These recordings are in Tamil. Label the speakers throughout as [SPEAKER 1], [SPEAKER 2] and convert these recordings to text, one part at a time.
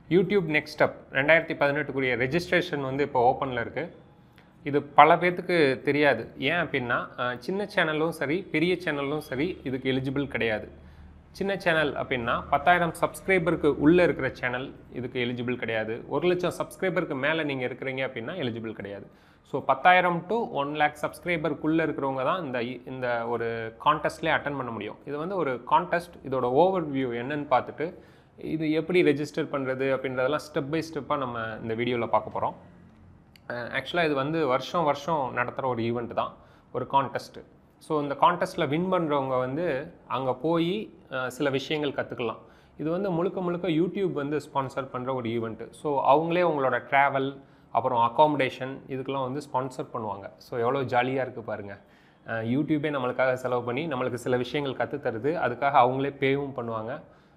[SPEAKER 1] யூடியூப் நெக்ஸ்ட் ஸ்டெப் ரெண்டாயிரத்தி பதினெட்டுக்குரிய ரெஜிஸ்ட்ரேஷன் வந்து இப்போ ஓப்பனில் இருக்குது இது பல பேர்த்துக்கு தெரியாது ஏன் அப்படின்னா அஹ், சின்ன சேனலும் சரி பெரிய சேனலும் சரி இதுக்கு எலிஜிபிள் கிடையாது சின்ன சேனல் அப்படின்னா பத்தாயிரம் சப்ஸ்கிரைபருக்கு உள்ளே இருக்கிற சேனல் இதுக்கு எலிஜிபிள் கிடையாது ஒரு லட்சம் சப்ஸ்கிரைபருக்கு மேலே நீங்கள் இருக்கிறீங்க அப்படின்னா எலிஜிபிள் கிடையாது ஸோ பத்தாயிரம் டு ஒன் லேக் சப்ஸ்கிரைபருக்குள்ளே இருக்கிறவங்க தான் இந்த இ- இந்த ஒரு கான்டெஸ்ட்லேயே அட்டன் பண்ண முடியும் இது வந்து ஒரு கான்டெஸ்ட் இதோட ஓவர் வியூ என்னன்னு பார்த்துட்டு இது எப்படி ரெஜிஸ்டர் பண்ணுறது அப்படின்றதெல்லாம் ஸ்டெப் பை ஸ்டெப்பாக நம்ம இந்த வீடியோவில் பார்க்க போகிறோம் ஆக்சுவலாக இது வந்து வருஷம் வருஷம் நடத்துகிற ஒரு ஈவெண்ட் தான் ஒரு கான்டெஸ்ட்டு ஸோ இந்த கான்டெஸ்ட்டில் வின் பண்ணுறவங்க வந்து அங்கே போய் அஹ், சில விஷயங்கள் கற்றுக்கலாம் இது வந்து முழுக்க முழுக்க யூடியூப் வந்து ஸ்பான்சர் பண்ணுற ஒரு ஈவெண்ட்டு ஸோ அவங்களே உங்களோட ட்ராவல் அப்புறம் அகாமடேஷன் இதுக்கெல்லாம் வந்து ஸ்பான்சர் பண்ணுவாங்க ஸோ எவ்வளோ ஜாலியாக இருக்குது பாருங்கள் யூடியூபே நம்மளுக்காக செலவு பண்ணி நம்மளுக்கு சில விஷயங்கள் கற்றுத் தருது அதுக்காக அவங்களே பேவும் பண்ணுவாங்க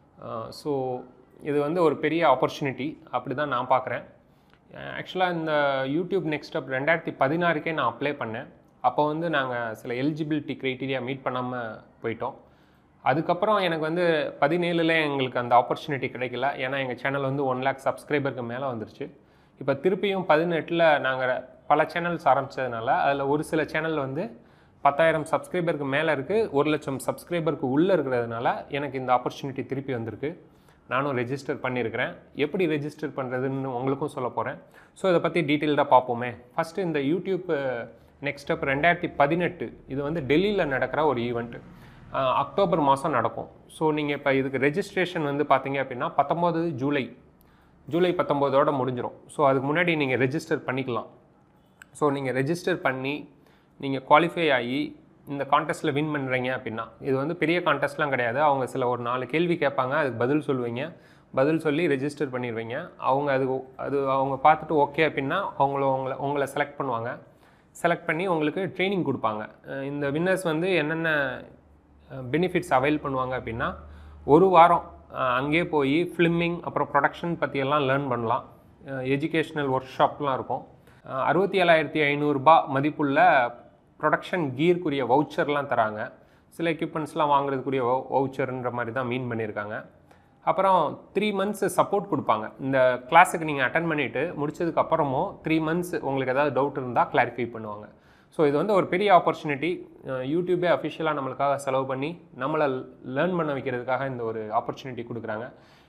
[SPEAKER 1] ஸோ இது வந்து ஒரு பெரிய ஆப்பர்ச்சுனிட்டி அப்படி தான் நான் பார்க்குறேன் ஆக்சுவலாக இந்த யூடியூப் நெக்ஸ்ட் அப் ரெண்டாயிரத்தி பதினாறுக்கே நான் அப்ளை பண்ணேன் அப்போ வந்து நாங்கள் சில எலிஜிபிலிட்டி க்ரைட்டீரியா மீட் பண்ணாமல் போயிட்டோம் அதுக்கப்புறம் எனக்கு வந்து பதினேழுல எங்களுக்கு அந்த ஆப்பர்ச்சுனிட்டி கிடைக்கல ஏன்னா எங்கள் சேனல் வந்து ஒன் லேக் சப்ஸ்கிரைபருக்கு மேலே வந்துருச்சு இப்போ திருப்பியும் பதினெட்டில் நாங்கள் பல சேனல்ஸ் ஆரம்பித்ததுனால அதில் ஒரு சில சேனல் வந்து பத்தாயிரம் சப்ஸ்கிரைபருக்கு மேலே இருக்குது ஒரு லட்சம் சப்ஸ்கிரைபருக்கு உள்ளே இருக்கிறதுனால எனக்கு இந்த ஆப்பர்ச்சுனிட்டி திருப்பி வந்திருக்கு நானும் ரெஜிஸ்டர் பண்ணியிருக்கிறேன் எப்படி ரெஜிஸ்டர் பண்ணுறதுன்னு உங்களுக்கும் சொல்ல போகிறேன் ஸோ இதை பற்றி டீட்டெயில்டாக பார்ப்போமே ஃபஸ்ட்டு இந்த யூடியூப் நெக்ஸ்ட் ஸ்டெப் ரெண்டாயிரத்தி பதினெட்டு இது வந்து டெல்லியில் நடக்கிற ஒரு ஈவெண்ட்டு அக்டோபர் மாதம் நடக்கும் ஸோ நீங்கள் இப்போ இதுக்கு ரெஜிஸ்ட்ரேஷன் வந்து பார்த்தீங்க அப்படின்னா பத்தொம்போது ஜூலை ஜூலை பத்தொம்போதோட முடிஞ்சிடும் ஸோ அதுக்கு முன்னாடி நீங்கள் ரெஜிஸ்டர் பண்ணிக்கலாம் ஸோ நீங்கள் ரெஜிஸ்டர் பண்ணி நீங்கள் குவாலிஃபை ஆகி இந்த கான்டெஸ்ட்டில் வின் பண்ணுறீங்க அப்படின்னா இது வந்து பெரிய கான்டெஸ்ட்லாம் கிடையாது அவங்க சில ஒரு நாலு கேள்வி கேட்பாங்க அதுக்கு பதில் சொல்லுவீங்க பதில் சொல்லி ரெஜிஸ்டர் பண்ணிடுவீங்க அவங்க அது அது அவங்க பார்த்துட்டு ஓகே அப்படின்னா அவங்கள உங்களை உங்களை செலக்ட் பண்ணுவாங்க செலக்ட் பண்ணி உங்களுக்கு ட்ரைனிங் கொடுப்பாங்க அஹ் இந்த வின்னர்ஸ் வந்து என்னென்ன பெனிஃபிட்ஸ் அவைல் பண்ணுவாங்க அப்படின்னா ஒரு வாரம் அஹ், அங்கேயே போய் ஃபிலிமிங் அப்புறம் ப்ரொடக்ஷன் பற்றியெல்லாம் லேர்ன் பண்ணலாம் எஜுகேஷ்னல் ஒர்க் ஷாப்லாம் இருக்கும் அஹ், அறுபத்தி ஏழாயிரத்தி ஐநூறுரூபா மதிப்புள்ள ப்ரொடக்ஷன் கீர்க்குரிய வவுச்சர்லாம் தராங்க சில எக்யூப்மெண்ட்ஸ்லாம் வாங்குறதுக்குரிய வவு வவுச்சர்ன்ற மாதிரி தான் மீன் பண்ணியிருக்காங்க அப்புறம் த்ரீ மந்த்ஸ் சப்போர்ட் கொடுப்பாங்க இந்த கிளாஸுக்கு நீங்கள் அட்டன் பண்ணிவிட்டு முடிச்சதுக்கு அப்புறமும் த்ரீ மந்த்ஸ் உங்களுக்கு ஏதாவது டவுட் இருந்தால் கிளாரிஃபை பண்ணுவாங்க ஸோ இது வந்து ஒரு பெரிய ஆப்பர்ச்சுனிட்டி யூடியூபே அஃபிஷியலாக நம்மளுக்காக செலவு பண்ணி நம்மளை லேர்ன் பண்ண வைக்கிறதுக்காக இந்த ஒரு ஆப்பர்ச்சுனிட்டி கொடுக்குறாங்க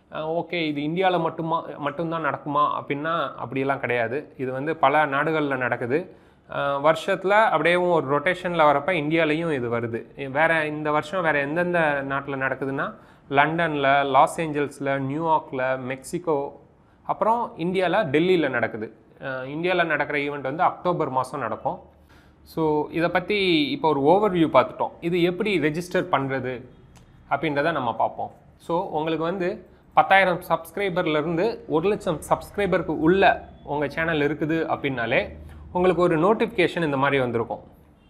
[SPEAKER 1] ஓகே இது இந்தியாவில் மட்டுமா மட்டும்தான் நடக்குமா அப்படின்னா அப்படியெல்லாம் கிடையாது இது வந்து பல நாடுகளில் நடக்குது வருஷத்தில் அப்படியேவும் ஒரு ரொட்டேஷனில் வரப்போ இந்தியாலையும் இது வருது வேறு இந்த வருஷம் வேறு எந்தெந்த நாட்டில் நடக்குதுன்னா லண்டனில் லாஸ் ஏஞ்சல்ஸில் நியூயார்க்கில் மெக்சிகோ அப்புறம் இந்தியாவில் டெல்லியில் நடக்குது இந்தியாவில் நடக்கிற ஈவெண்ட் வந்து அக்டோபர் மாதம் நடக்கும் ஸோ இதை பற்றி இப்போ ஒரு ஓவர்வியூ பார்த்துட்டோம் இது எப்படி ரெஜிஸ்டர் பண்ணுறது அப்படின்றத நம்ம பார்ப்போம் ஸோ உங்களுக்கு வந்து பத்தாயிரம் சப்ஸ்கிரைபர்லேருந்து ஒரு லட்சம் சப்ஸ்கிரைபருக்கு உள்ள உங்கள் சேனல் இருக்குது அப்படின்னாலே உங்களுக்கு ஒரு நோட்டிஃபிகேஷன் இந்த மாதிரி வந்திருக்கும்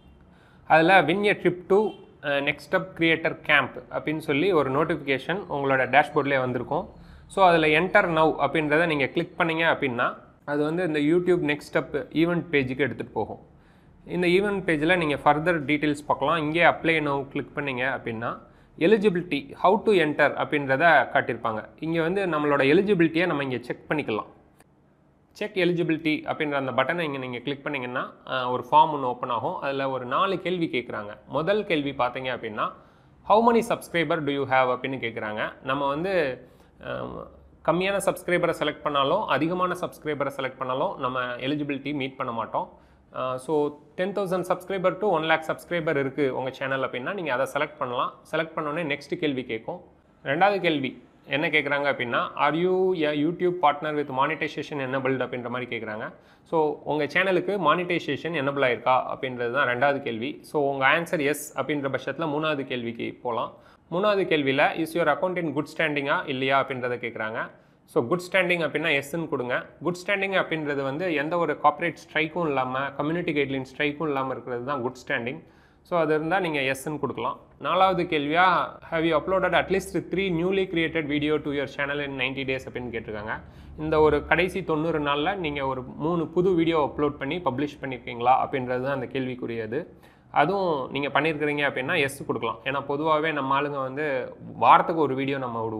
[SPEAKER 1] அதில் win a trip to next up creator camp அப்படின்னு சொல்லி ஒரு நோட்டிஃபிகேஷன் உங்களோட டேஷ்போர்ட்லேயே வந்திருக்கும் ஸோ அதில் என்டர் நவ் அப்படின்றத நீங்கள் கிளிக் பண்ணீங்க அப்படின்னா அது வந்து இந்த யூடியூப் நெக்ஸ்ட் அப் ஈவெண்ட் பேஜுக்கு எடுத்துகிட்டு போகும் இந்த ஈவெண்ட் பேஜில் நீங்கள் ஃபர்தர் டீட்டெயில்ஸ் பார்க்கலாம் இங்கே அப்ளை நவ் கிளிக் பண்ணீங்க அப்படின்னா எலிஜிபிலிட்டி ஹவு டு என்டர் அப்படின்றத காட்டியிருப்பாங்க இங்கே வந்து நம்மளோட எலிஜிபிலிட்டியை நம்ம இங்கே செக் பண்ணிக்கலாம் செக் எலிஜிபிலிட்டி அப்படின்ற அந்த பட்டனை இங்கே நீங்கள் கிளிக் பண்ணிங்கன்னா அஹ், ஒரு ஃபார்ம் ஒன்று ஓப்பன் ஆகும் அதில் ஒரு நாலு கேள்வி கேட்குறாங்க முதல் கேள்வி பார்த்தீங்க அப்படின்னா how many subscriber do you have அப்படின்னு கேட்குறாங்க நம்ம வந்து அஹ், கம்மியான சப்ஸ்கிரைபரை செலக்ட் பண்ணாலும் அதிகமான சப்ஸ்கிரைபரை செலக்ட் பண்ணாலும் நம்ம எலிஜிபிலிட்டி மீட் பண்ண மாட்டோம் so ten thousand subscriber to one lakh subscriber இருக்குது உங்கள் சேனல் அப்படின்னா நீங்கள் அதை செலக்ட் பண்ணலாம் செலக்ட் பண்ணோடனே நெக்ஸ்ட் கேள்வி கேட்கும் ரெண்டாவது கேள்வி என்ன கேட்குறாங்க அப்படின்னா are you a YouTube partner with monetization enabled அப்படின்ற மாதிரி கேட்குறாங்க ஸோ உங்கள் சேனலுக்கு மானிட்டைசேஷன் என்னபிள் ஆயிருக்கா அப்படின்றது தான் ரெண்டாவது கேள்வி ஸோ உங்கள் ஆன்சர் எஸ் அப்படின்ற பட்சத்தில் மூணாவது கேள்விக்கு போகலாம் மூணாவது கேள்வியில் is your account in good ஸ்டாண்டிங்கா இல்லையா அப்படின்றத கேட்குறாங்க ஸோ குட் ஸ்டாண்டிங் அப்படின்னா எஸ்ன்னு கொடுங்க குட் ஸ்டாண்டிங் அப்படின்றது வந்து எந்த ஒரு கார்ப்பரேட் ஸ்ட்ரைக்கும் இல்லாமல் கம்யூனிட்டி கைட்லைன் ஸ்ட்ரைக்கும் இல்லாமல் இருக்கிறது தான் குட் ஸ்டாண்டிங் ஸோ அது இருந்தால் நீங்கள் எஸ்ன்னு கொடுக்கலாம் நாலாவது கேள்வியாக have you uploaded at least three newly created video to your channel in 90 days அப்படின்னு கேட்டிருக்காங்க இந்த ஒரு கடைசி தொண்ணூறு நாளில் நீங்கள் ஒரு மூணு புது வீடியோ அப்லோட் பண்ணி பப்ளிஷ் பண்ணியிருக்கீங்களா அப்படின்றது தான் அந்த கேள்விக்குரியது அதுவும் நீங்கள் பண்ணியிருக்கிறீங்க அப்படின்னா எஸ் கொடுக்கலாம் ஏன்னா பொதுவாகவே நம்ம ஆளுங்க வந்து வாரத்துக்கு ஒரு வீடியோ நம்ம விடுவோம்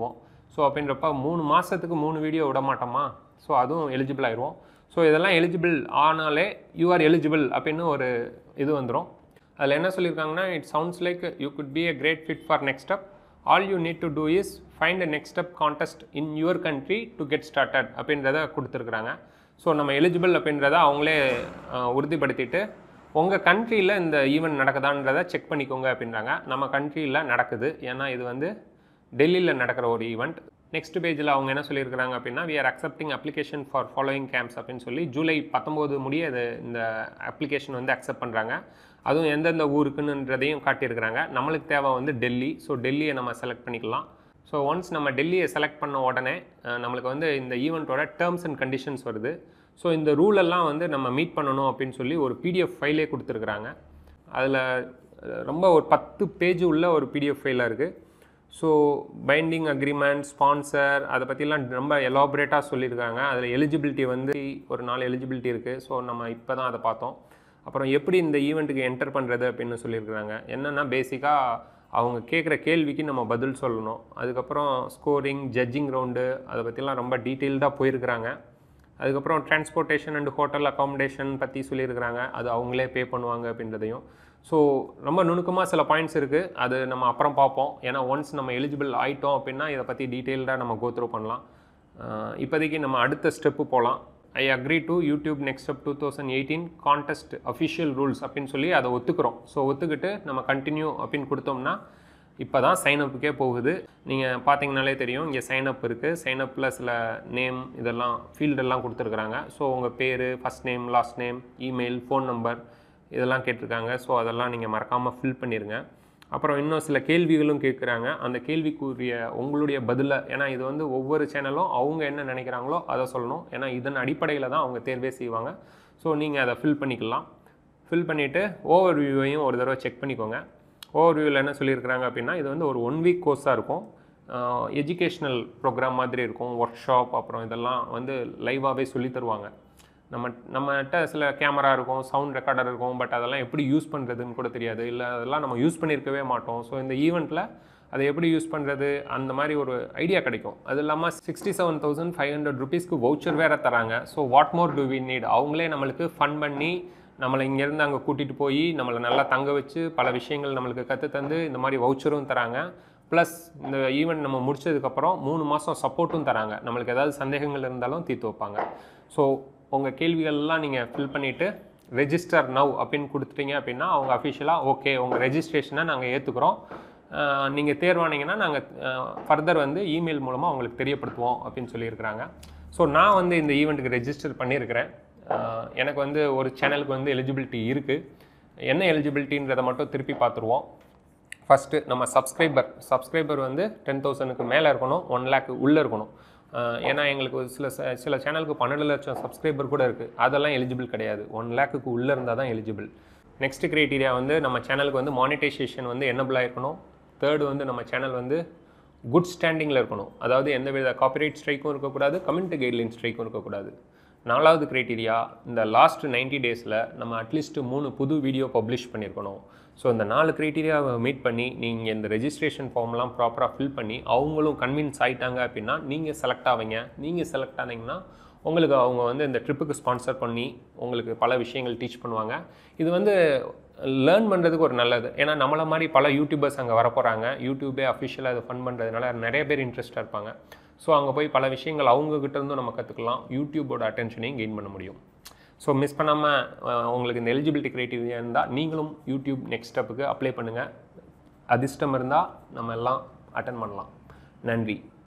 [SPEAKER 1] ஸோ அப்படின்றப்ப மூணு மாதத்துக்கு மூணு வீடியோ விட மாட்டோமா ஸோ அதுவும் எலிஜிபிள் ஆயிடுவோம் ஸோ இதெல்லாம் எலிஜிபிள் ஆனாலே யூ ஆர் எலிஜிபிள் அப்படின்னு ஒரு இது வந்துடும் அதில் என்ன சொல்லியிருக்காங்கன்னா it sounds like you could be a great fit for next step all you need to do is find a next step contest in your country to get started அப்படின்றத கொடுத்துருக்குறாங்க ஸோ நம்ம எலிஜிபிள் அப்படின்றத அவங்களே அஹ், உறுதிப்படுத்திட்டு உங்கள் கண்ட்ரியில் இந்த ஈவெண்ட் நடக்குதான்றதை செக் பண்ணிக்கோங்க அப்படின்றாங்க நம்ம கண்ட்ரியில் நடக்குது ஏன்னா இது வந்து டெல்லியில் நடக்கிற ஒரு ஈவெண்ட் நெக்ஸ்ட் பேஜில் அவங்க என்ன சொல்லியிருக்கிறாங்க அப்படின்னா we are accepting application for following camps அப்படின்னு சொல்லி ஜூலை பத்தொம்போது முடிய இது இந்த அப்ளிகேஷன் வந்து அக்செப்ட் பண்ணுறாங்க அதுவும் எந்தெந்த ஊருக்குன்னுன்றதையும் காட்டியிருக்கிறாங்க நம்மளுக்கு தேவை வந்து டெல்லி ஸோ டெல்லியை நம்ம செலக்ட் பண்ணிக்கலாம் ஸோ ஒன்ஸ் நம்ம டெல்லியை செலக்ட் பண்ண உடனே அஹ், நம்மளுக்கு வந்து இந்த ஈவெண்ட்டோட டேர்ம்ஸ் அண்ட் கண்டிஷன்ஸ் வருது ஸோ இந்த ரூல் எல்லாம் வந்து நம்ம மீட் பண்ணணும் அப்படின்னு சொல்லி ஒரு பிடிஎஃப் ஃபைலே கொடுத்துருக்குறாங்க அதில் ரொம்ப ஒரு பத்து பேஜ் உள்ள ஒரு பிடிஎஃப் ஃபைலாக இருக்குது ஸோ பைண்டிங் அக்ரிமெண்ட் ஸ்பான்சர் அதை பற்றிலாம் ரொம்ப எலாபரேட்டாக சொல்லியிருக்காங்க அதில் எலிஜிபிலிட்டி வந்து ஒரு நாலு எலிஜிபிலிட்டி இருக்குது ஸோ நம்ம இப்போ தான் அதை பார்த்தோம் அப்புறம் எப்படி இந்த ஈவெண்ட்டுக்கு என்டர் பண்ணுறது அப்படின்னு சொல்லியிருக்கிறாங்க என்னென்னா பேசிக்காக அவங்க கேட்குற கேள்விக்கு நம்ம பதில் சொல்லணும் அதுக்கப்புறம் ஸ்கோரிங் ஜட்ஜிங் ரவுண்டு அதை பற்றிலாம் ரொம்ப டீட்டெயில்டாக போயிருக்கிறாங்க அதுக்கப்புறம் டிரான்ஸ்போர்ட்டேஷன் அண்ட் ஹோட்டல் அகாமடேஷன் பற்றி சொல்லியிருக்கிறாங்க அது அவங்களே பே பண்ணுவாங்க அப்படின்றதையும் ஸோ ரொம்ப நுணுக்கமாக சில பாயிண்ட்ஸ் இருக்குது அது நம்ம அப்புறம் பார்ப்போம் ஏன்னா ஒன்ஸ் நம்ம எலிஜிபிள் ஆயிட்டோம் அப்படின்னா இதை பற்றி டீட்டெயில்டாக நம்ம கோத்ரூ பண்ணலாம் அஹ் இப்போதைக்கு நம்ம அடுத்த ஸ்டெப்பு போகலாம் I agree to YouTube next step two thousand eighteen contest official rules அப்படின்னு சொல்லி அதை ஒத்துக்கிறோம் ஸோ ஒத்துக்கிட்டு நம்ம கண்டினியூ அப்படின்னு கொடுத்தோம்னா இப்போ தான் சைனப்புக்கே போகுது நீங்கள் பார்த்தீங்கனாலே தெரியும் இங்கே சைனப் இருக்குது சைனப்பில் சில நேம் இதெல்லாம் ஃபீல்டெல்லாம் கொடுத்துருக்குறாங்க ஸோ உங்கள் பேர் first name last name email phone number இதெல்லாம் கேட்டிருக்காங்க ஸோ அதெல்லாம் நீங்கள் மறக்காமல் ஃபில் பண்ணிடுங்க அப்புறம் இன்னும் சில கேள்விகளும் கேட்குறாங்க அந்த கேள்விக்குரிய உங்களுடைய பதிலை ஏன்னா இது வந்து ஒவ்வொரு சேனலும் அவங்க என்ன நினைக்கிறாங்களோ அதை சொல்லணும் ஏன்னா இதன் அடிப்படையில் தான் அவங்க தேர்வே செய்வாங்க ஸோ நீங்கள் அதை ஃபில் பண்ணிக்கலாம் ஃபில் பண்ணிவிட்டு ஓவர் வியூவையும் ஒரு தடவை செக் பண்ணிக்கோங்க ஓவர் வியூவில் என்ன சொல்லியிருக்கிறாங்க அப்படின்னா இது வந்து ஒரு ஒன் வீக் கோர்ஸாக இருக்கும் எஜுகேஷ்னல் ப்ரோக்ராம் மாதிரி இருக்கும் ஒர்க் ஷாப் அப்புறம் இதெல்லாம் வந்து லைவாகவே சொல்லி தருவாங்க நம்ம நம்மகிட்ட சில கேமரா இருக்கும் சவுண்ட் ரெக்கார்டர் இருக்கும் பட் அதெல்லாம் எப்படி யூஸ் பண்ணுறதுன்னு கூட தெரியாது இல்லை அதெல்லாம் நம்ம யூஸ் பண்ணியிருக்கவே மாட்டோம் ஸோ இந்த ஈவெண்ட்டில் அதை எப்படி யூஸ் பண்ணுறது அந்த மாதிரி ஒரு ஐடியா கிடைக்கும் அது இல்லாமல் sixty seven thousand five hundred ருபீஸ்க்கு வவுச்சர் வேறு தராங்க so what more do we need அவங்களே நம்மளுக்கு ஃபன் பண்ணி நம்மளை இங்கேருந்து அங்கே கூட்டிகிட்டு போய் நம்மளை நல்லா தங்க வச்சு பல விஷயங்கள் நம்மளுக்கு கற்று தந்து இந்த மாதிரி வவுச்சரும் தராங்க ப்ளஸ் இந்த ஈவெண்ட் நம்ம முடிச்சதுக்கப்புறம் மூணு மாதம் சப்போர்ட்டும் தராங்க நம்மளுக்கு ஏதாவது சந்தேகங்கள் இருந்தாலும் தீர்த்து வைப்பாங்க ஸோ உங்கள் கேள்விகள்லாம் நீங்கள் ஃபில் பண்ணிவிட்டு ரெஜிஸ்டர் நவ் அப்படின்னு கொடுத்துட்டீங்க அப்படின்னா அவங்க அஃபிஷியலாக ஓகே உங்கள் ரெஜிஸ்ட்ரேஷனை நாங்கள் ஏற்றுக்குறோம் நீங்கள் தேர்வானீங்கன்னா நாங்கள் ஃபர்தர் வந்து இமெயில் மூலமாக உங்களுக்கு தெரியப்படுத்துவோம் அப்படின்னு சொல்லியிருக்கிறாங்க ஸோ நான் வந்து இந்த ஈவெண்ட்டுக்கு ரெஜிஸ்டர் பண்ணியிருக்கிறேன் அஹ், எனக்கு வந்து ஒரு சேனலுக்கு வந்து எலிஜிபிலிட்டி இருக்குது என்ன எலிஜிபிலிட்டின்றதை மட்டும் திருப்பி பார்த்துருவோம் ஃபஸ்ட்டு நம்ம சப்ஸ்கிரைபர் சப்ஸ்கிரைபர் வந்து டென் தௌசண்ட்க்கு மேலே இருக்கணும் ஒன் லேக் உள்ளே இருக்கணும் அஹ் ஏன்னா எங்களுக்கு ஒரு சில ச- சில சேனலுக்கு பன்னெண்டு லட்சம் சப்ஸ்கிரைபர் கூட இருக்குது அதெல்லாம் எலிஜிபிள் கிடையாது ஒன் லேக்குக்கு உள்ளே இருந்தால் தான் எலிஜிபிள் நெக்ஸ்ட் க்ரைட்டீரியா வந்து நம்ம சேனலுக்கு வந்து மானிட்டைசேஷன் வந்து என்னபிளாக இருக்கணும் தேர்டு வந்து நம்ம சேனல் வந்து குட் ஸ்டாண்டிங்கில் இருக்கணும் அதாவது எந்த வித காப்பிரைட் ஸ்ட்ரைக்கும் இருக்கக்கூடாது கம்யூனிட்டி கைட்லைன் ஸ்ட்ரைக்கும் இருக்கக்கூடாது நாலாவது க்ரைட்டீரியா இந்த லாஸ்ட் 90 டேஸில் நம்ம அட்லீஸ்ட் மூணு புது வீடியோ பப்ளிஷ் பண்ணியிருக்கணும் ஸோ இந்த நாலு க்ரைட்டீரியாவை மீட் பண்ணி நீங்கள் இந்த ரெஜிஸ்ட்ரேஷன் ஃபார்ம்லாம் ப்ராப்பராக ஃபில் பண்ணி அவங்களும் கன்வின்ஸ் ஆயிட்டாங்க அப்படின்னா நீங்கள் செலக்ட் ஆவீங்க நீங்கள் செலக்ட் ஆனீங்கன்னா உங்களுக்கு அவங்க வந்து இந்த ட்ரிப்புக்கு ஸ்பான்சர் பண்ணி உங்களுக்கு பல விஷயங்கள் டீச் பண்ணுவாங்க இது வந்து லேர்ன் பண்ணுறதுக்கு ஒரு நல்லது ஏன்னா நம்மள மாதிரி பல யூடியூபர்ஸ் அங்கே வரப்போகிறாங்க யூடியூபே அஃபிஷியலாக இது ஃபன் பண்ணுறதுனால நிறைய பேர் இன்ட்ரெஸ்டாக இருப்பாங்க ஸோ அங்கே போய் பல விஷயங்கள் அவங்கக்கிட்ட இருந்தும் நம்ம கற்றுக்கலாம் யூடியூபோட அட்டென்ஷனையும் கெயின் பண்ண முடியும் ஸோ மிஸ் பண்ணாமல் உங்களுக்கு இந்த எலிஜிபிலிட்டி க்ரைட்டீரியா இருந்தால் நீங்களும் யூடியூப் நெக்ஸ்ட் ஸ்டெப்புக்கு அப்ளை பண்ணுங்கள் அதிர்ஷ்டம் இருந்தால் நம்ம எல்லாம் அட்டன் பண்ணலாம் நன்றி